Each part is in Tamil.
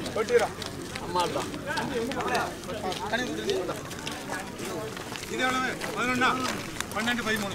இது எவ்வளவு பதினொன்னா பன்னெண்டு பதிமூணு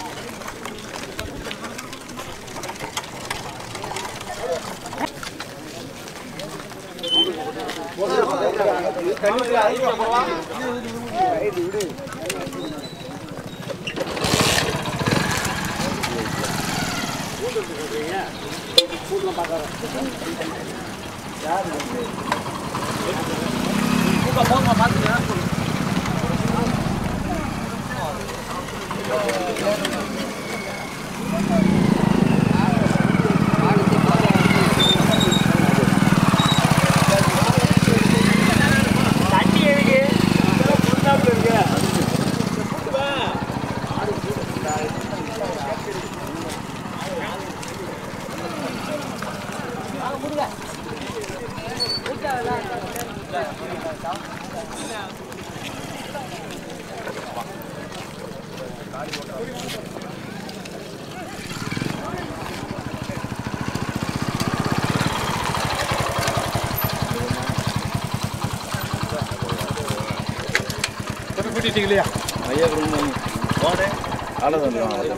கூட்டிட்டீங்க இல்லையா ஐயா குடும்பம் போனே ஆளை வந்துடும்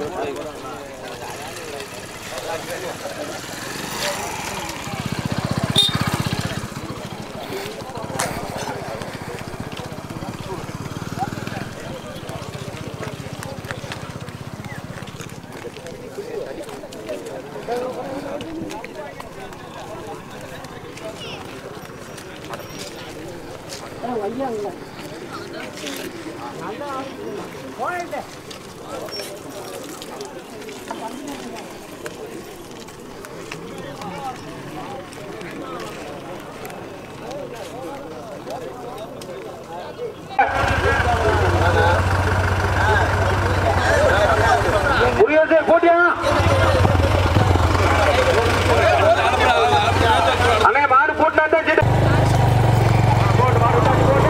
முருகேசன் போட்டியா அண்ணே மாடு போட்டுனா தான் சீட்டு போட்டு மாடு விட்டாச்சு, போட்டு.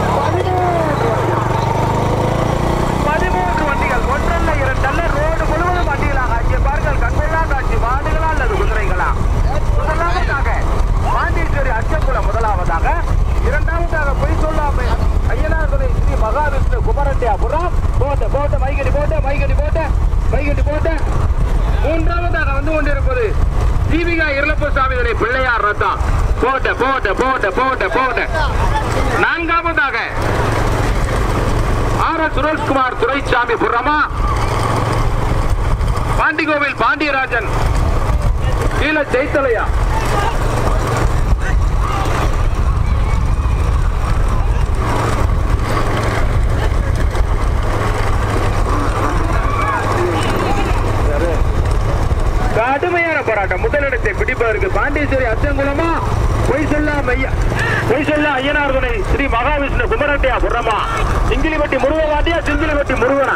பதிமூன்று வண்டிகள் ஒன்றல்ல இரண்டல்ல ரோடு முழுவதும் வண்டிகளாக இங்கே பாருங்கள் கண்கொள்ளா காட்சி மாடுகளா அல்லது குதிரைகளா முதலாவதாக பாண்டீஸ்வரி அச்சங்குளம் முதலாவதாக இரண்டாவதாக பொய் சொல்லாமை ஐயனார் துணை ஸ்ரீ மகாவிஷ்ணு குமரட்டியாபுரம் போட்ட போட்ட மைகடி போட்ட மைகடி போட்ட மைகடி போட்ட மூன்றாவதாக வந்து கொண்டிருப்பது தீபிகா இருளப்பு சாமிகளை பிள்ளையார் ரத்தம் போட்ட போட்ட போட்ட போட்ட போட்ட நான்காவதாக ஆர் எஸ் சுரேஷ்குமார் துரைசாமி புறமா பாண்டிகோவில் பாண்டியராஜன் கீழ ஜெய்தலையா கடுமையான போராட்டம் முதலிடத்தை பிடிப்பதற்கு பாண்டியேஸ்வரி அச்சங்குளமா பொய் சொல்ல மையா பொய் சொல்ல ஐயனார் துணை ஸ்ரீ மகாவிஷ்ணு குமரட்டையா புறமா சிங்கிலிப்பட்டி முருக வாட்டியா சிங்கிலிப்பட்டி முருகனா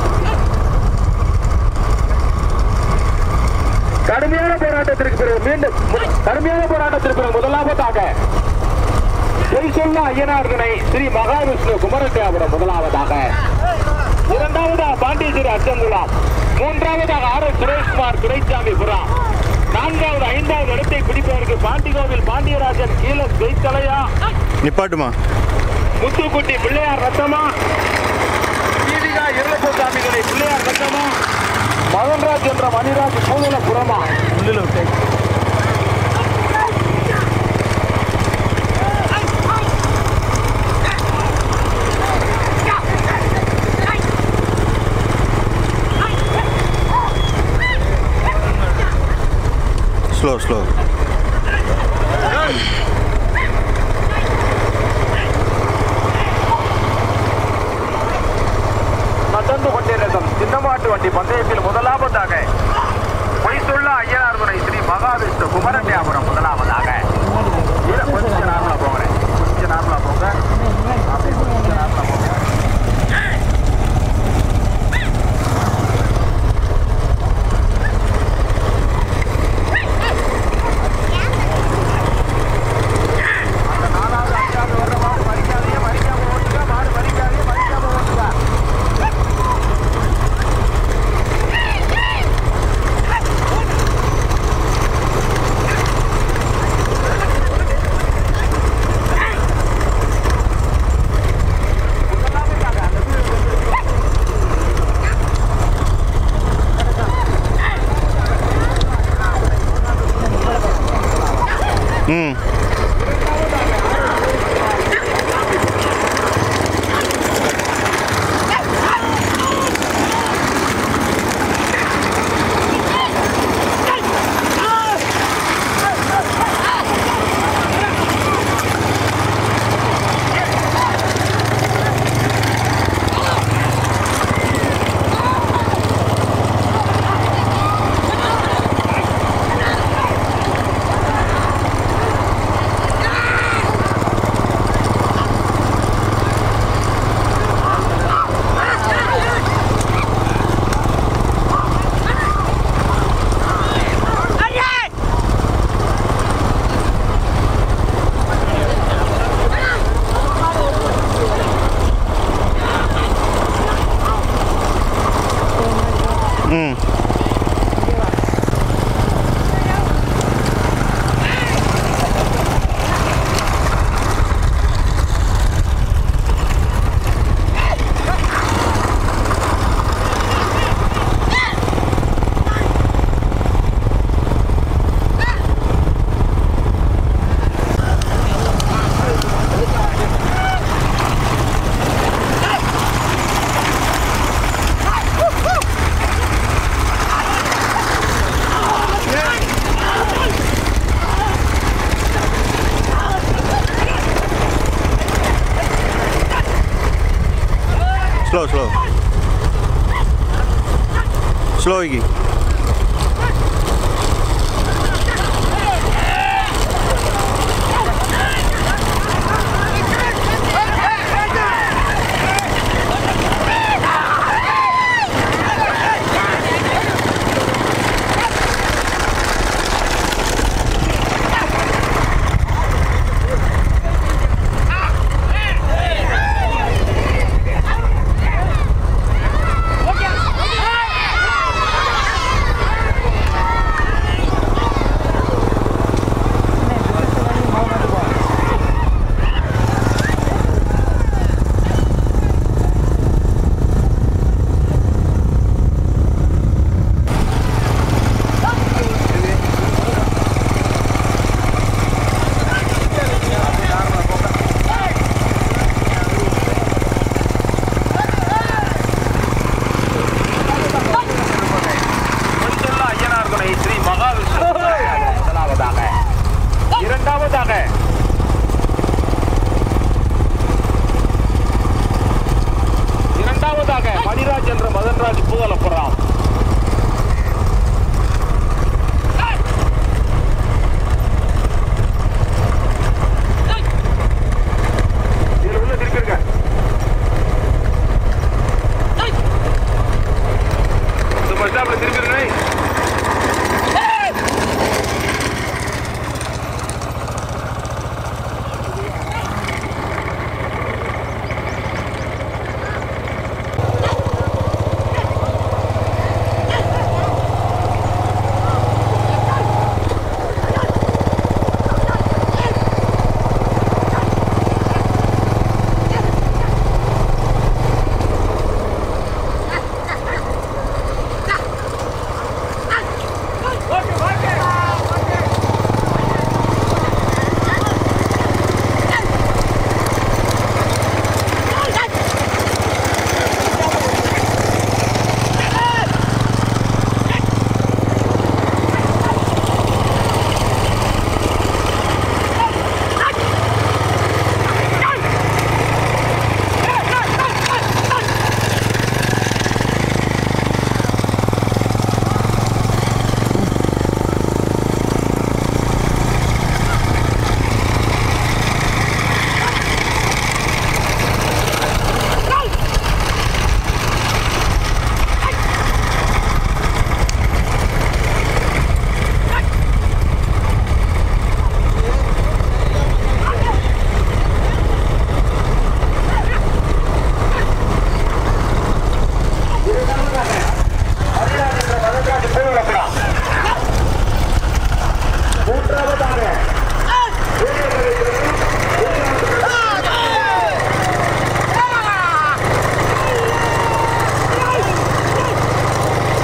கடுமையான போராட்டத்திற்கு பிறகு மீண்டும் மு- கடுமையான போராட்டத்திற்கு பிறகு முதலாவதாக பொய் சொல்ல ஐயனார் துணை ஸ்ரீ மகாவிஷ்ணு குமரட்டையாபுரம் முதலாவதாக இரண்டாவதாக பாண்டியேஸ்வரி அச்சங்குளம் மூன்றாவதாக ஆர் எஸ் சுரேஷ்குமார் துரைசாமி புறம் நான்காவது ஐந்தாவது இடத்தை பிடிப்பதற்கு பாண்டிகோவில் பாண்டியராஜன் கீழ ஜெய்தலையா நிப்பாட்டுமா முத்துக்குட்டி பிள்ளையார் ரத்தமா தீபிகா இருளப்பசாமிகளை பிள்ளையார் ரத்தமா மகன்ராஜ் என்ற மணிராஜ் பூதல புறமா ஸ்லோ ஸ்லோ நடந்து கொண்டிருக்கும் சின்னமாட்டு வண்டி பந்தயத்தில் முதலாவதாக பொய் சொல்ல ஐயனார் துணை ஸ்ரீ மகாவிஷ்ணு குமரன்யாபுரம் முதலாவதாக இரு- கொஞ்சம் நார்மலா போகிறேன் கொஞ்சம் நார்மலா போங்க அப்படியே கொஞ்சம் நார்மலா போங்க அந்த நாலாவது அஞ்சாவது வர்ற மாடு மறிக்காதீங்க மறிக்காம ஓட்டுங்க மாடு மறிக்காதீங்க மறிக்காம ஓட்டுங்க ம் ம் ஸ்லோ ஸ்லோ ஸ்லோ விக்கி கொஞ்சுள்ள ஐயனார் துணை ஸ்ரீ மகாவிஷ்ணு முதலாவதாக இரண்டாவதாக இரண்டாவதாக மணிராஜ் என்ற மதன்ராஜ் பூதலப்புறம் இதுல உள்ள திருப்பிருக்க இந்த பஸ் ஸ்டாப்ல திருப்பிருக்கேன்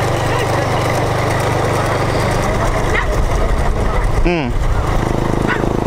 ம்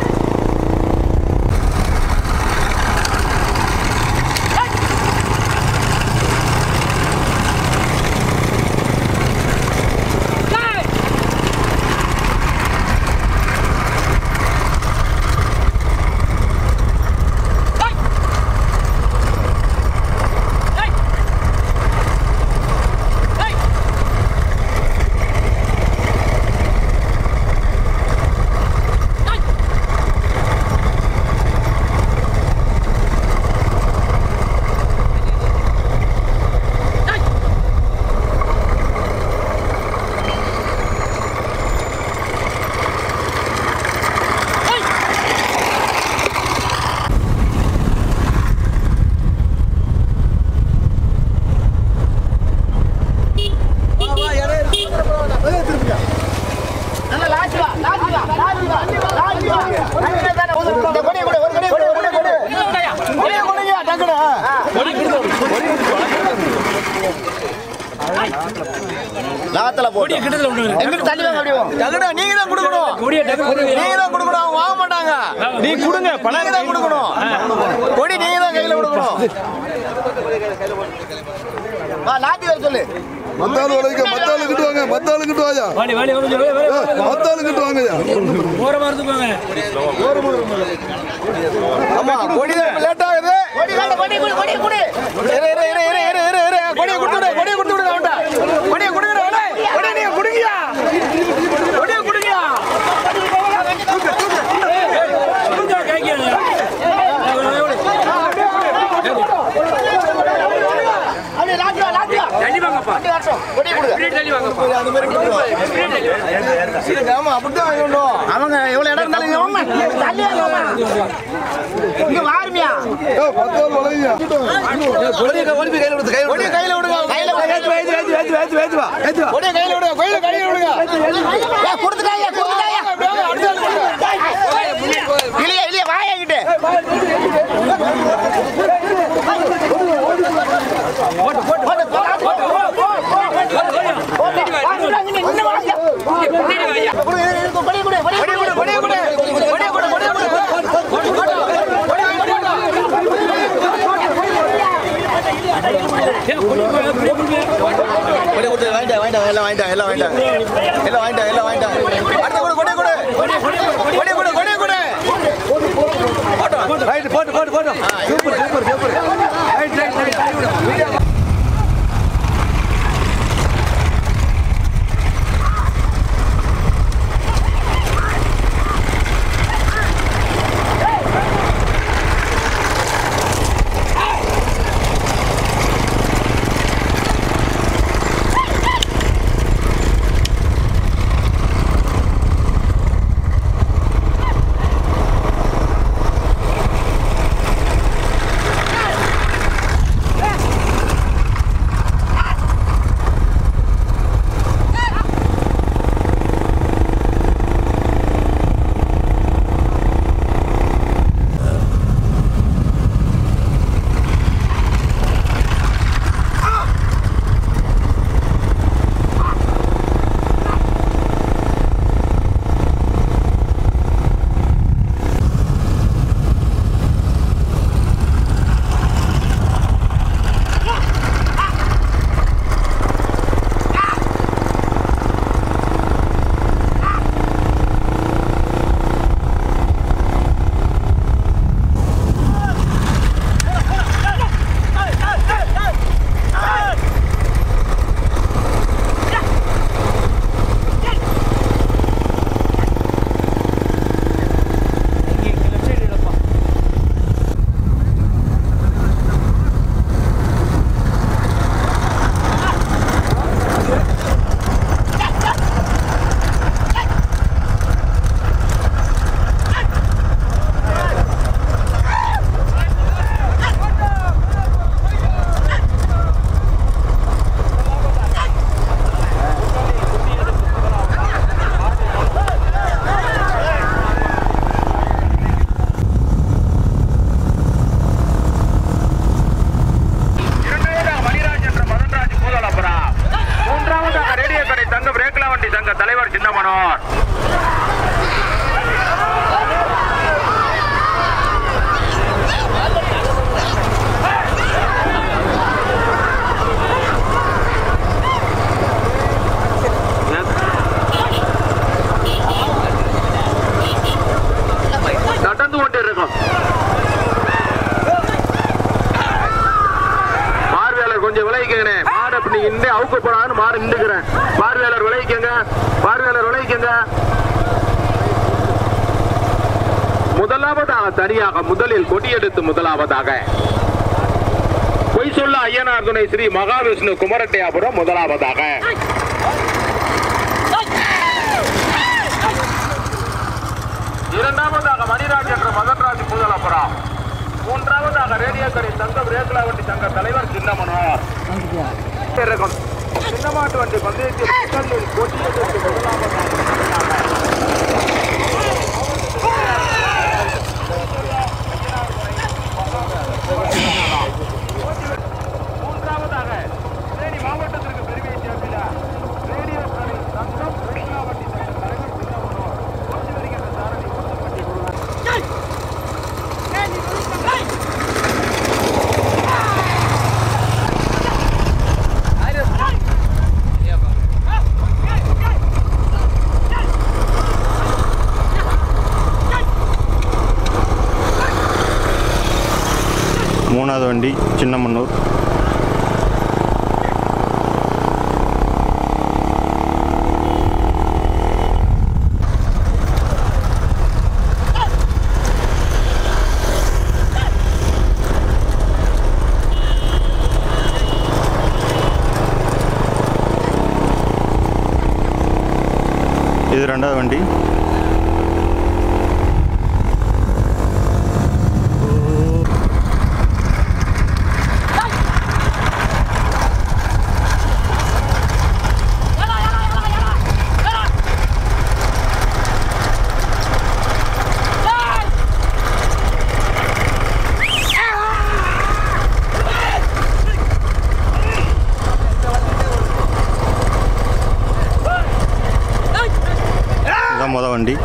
நாத்துல போட்டு எங்கிட்ட தள்ளி வாங்க அப்படியே தகுடா நீங்க தான் கொடுக்கணும் நீங்க தான் கொடுக்கணும் அவங்க வாங்க மாட்டாங்க நீ கொடுங்க பணம் தான் கொடுக்கணும் கொடி நீங்க தான் கையில கொடுக்கணும் வா நாட்டி வர சொல்லு மத்தாளு வரைக்கும் மத்தாளு கிட்டு வாங்க மத்தாளு கிட்டு வாயா வாடி வாடி வந்து வாடி, வாடி, வாடி. மத்தாளு கிட்டு வாங்கய்யா ஓரமா இருந்துக்கோங்க ஆமா கொடி தான் லேட் ஆகுது கொடி வேண்டாம் கொடி கொடி கொடி கொடி இரு இரு இரு இரு இரு இரு இரு கொடியை கொடுத்து விடு கொடியை கொடுத்து விடு அவன்டா கொடியை கொடுங்கடா அவனே கொடியை நீங்க கொடுங்கயா கொடியை கொடுங்கயா கொடுங்க, கைக்கு. அப்படியே லாட்டியா லாட்டியா தள்ளி வாங்கப்பா கொடி வரட்டும் கொடியை கொடுங்க இப்படியே தள்ளி வாங்கப்பா அந்த மாதிரி கொடுங்க ஆமா அப்படிதான் வாங்கணும் அவங்க எவ்வளவு இடம் இருந்தாலும் இங்க வாங்க. தள்ளி வாங்க வாங்க. இங்க வாருமியா ஏ மத்தாளு வளையா கொடியை கையில விடுங்க கையில விடுங்க கொடியை கையில விடுங்க கையில கையில விடுங்க ஏய், கொடுத்துட்டாயா கொடுத்துட்டாயா இல்லையா இல்லையா வாயா கிட்ட ஏன் கொடி கொடி, கொடி, கொடி. கொடி கொடுத்து வாங்கிட்டா வாங்கிட்டா எல்லாம் வாங்கிட்டா எல்லாம் வாங்கிட்டா எல்லாம் வாங்கிட்டா எல்லாம் வாங்கிட்டா அடுத்த கொடு கொடி கொடு கொடி கொடு கொடி கொடு ரைட் போட்டு போட்டு போட்டு super super super right right right இரண்டாவதாக மணிராஜ் என்ற மதன்ராஜ் பூதலபுரா மூன்றாவதாக ரேடியோ கடை தங்க பிரேக்லா வண்டி சங்க தலைவர் சின்னமனோர் நடந்து கொண்டிருக்கும் பார்வையாளர் கொஞ்சம் விளைவிக்கங்கண்ணே மாடு அப்படி நின்று அவுக்க போறான்னு மாடு நின்றுக்கிறேன் பார்வையாளர் விளைவிக்கங்க பார்வையாளர் விளைவிக்கங்க முதலாவதாக தனியாக முதலில் கொடியெடுத்து முதலாவதாக பொய் சொல்ல ஐயனார் துணை ஸ்ரீ மகாவிஷ்ணு குமரட்டையாபுரம் முதலாவதாக இரண்டாவதாக மணிராஜ் என்ற மதன்ராஜ் முதலாபுரம் மூன்றாவதாக ரேடியோக்கரை சங்க பிரேக்லா வண்டி சங்க தலைவர் சின்னமனோர் இருக்கும் சின்னமாட்டு வண்டி பந்தயத்தில் முதலில் கொடியெடுத்து முதலாவதாக வண்டி சின்னமன்னூர் இது ரெண்டாவது வண்டி இதான் மொதல் வண்டி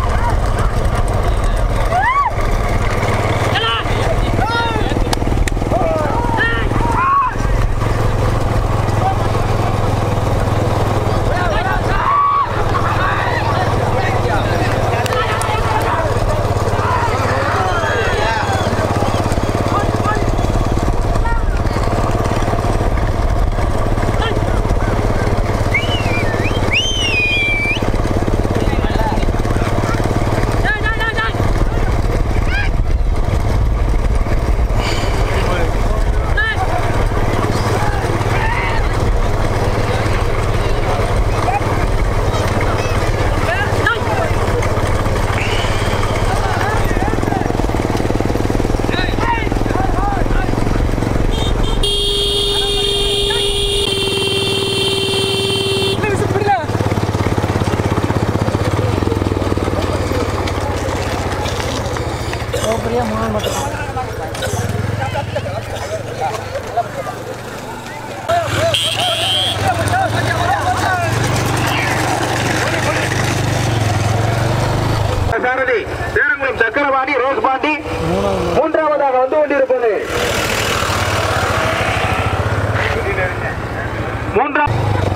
சாரதி சேரங்குளம் சக்கரவாணி ரோஸ் பாண்டி மூன்றாவதாக வந்து கொண்டிருப்பது மூன்றாம்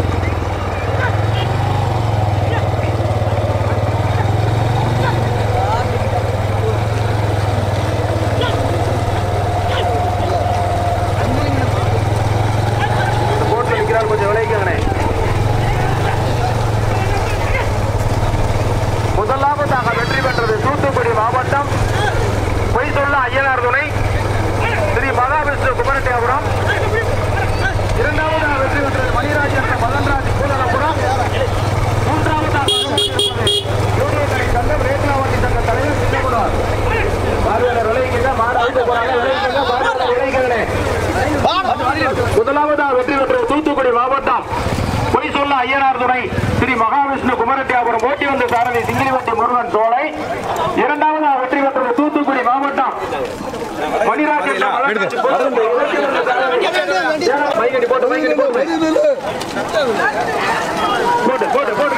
போட்டு நிற்கிறார் கொஞ்சம் விளைவிக்கங்கண்ணே முதலாவதாக வெற்றி பெற்றது தூத்துக்குடி மாவட்டம் பொய் சொல்ல ஐயனார் துணை ஸ்ரீ மகாவிஷ்ணு குமரட்டேபுரம் இரண்டாவதாக வெற்றி பெற்றது மணிராஜன் மதன்ராஜ் கூடலபுரம் மூன்றாவதாக யூனியன் சங்கம் ரேட்லாவண்டி சங்க தலைவர் சின்னகுமார் பார்வையாளர் விளைவிக்கங்க மாடு அழுத்த போறாங்க விளைவிக்கங்க பார்வையாளர் விளைவிக்கங்களே முதலாவதாக வெற்றி பெற்றது தூத்துக்குடி மாவட்டம் பொய் சொல்ல ஐயனார் துணை ஸ்ரீ மகாவிஷ்ணு குமரட்டியாபுரம் ஓட்டி வந்த சாரதி சிங்கிலிவட்டி முருகன் சோலை இரண்டாவதாக வெற்றி பெற்றது தூத்துக்குடி மாவட்டம் மணிராஜன் மைகடி போட்டு மைகடி போட்டு போட்டு போட்டு